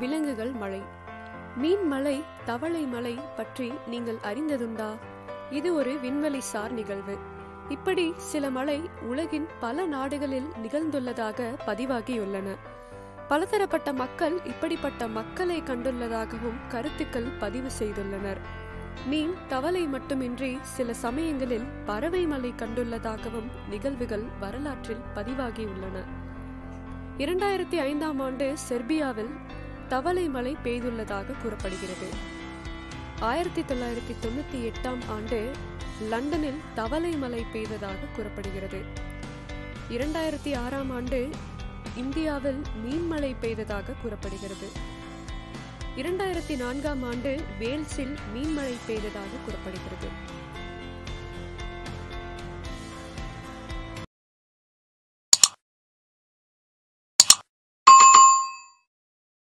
விலங்குகள் மழை மீன் மலை தவளை மலை பற்றி நீங்கள் அறிந்ததுண்டா இது ஒரு விண்வெளி சார் நிகழ்வு இப்படி சில மலை உலகின் பல நாடுகளில் நிகழ்ந்துள்ளதாக பதிவாகியுள்ளன பலதரப்பட்ட மக்கள் இப்படிப்பட்ட மக்களை கண்டுள்ளதாகவும் கருத்துக்கள் பதிவு செய்துள்ளனர் மீன் தவளை மட்டுமின்றி சில சமயங்களில் பறவை மலை கண்டுள்ளதாகவும் நிகழ்வுகள் வரலாற்றில் பதிவாகியுள்ளன இரண்டாயிரத்தி ஐந்தாம் ஆண்டு செர்பியாவில் தவளை மழை பெய்துள்ளதாக கூறப்படுகிறது ஆயிரத்தி தொள்ளாயிரத்தி தொண்ணூத்தி எட்டாம் ஆண்டு லண்டனில் தவளை மழை பெய்ததாக கூறப்படுகிறது இரண்டாயிரத்தி ஆறாம் ஆண்டு இந்தியாவில் மீன்மழை பெய்ததாக கூறப்படுகிறது இரண்டாயிரத்தி நான்காம் ஆண்டு வேல்ஸில் மீன்மழை பெய்ததாக கூறப்படுகிறது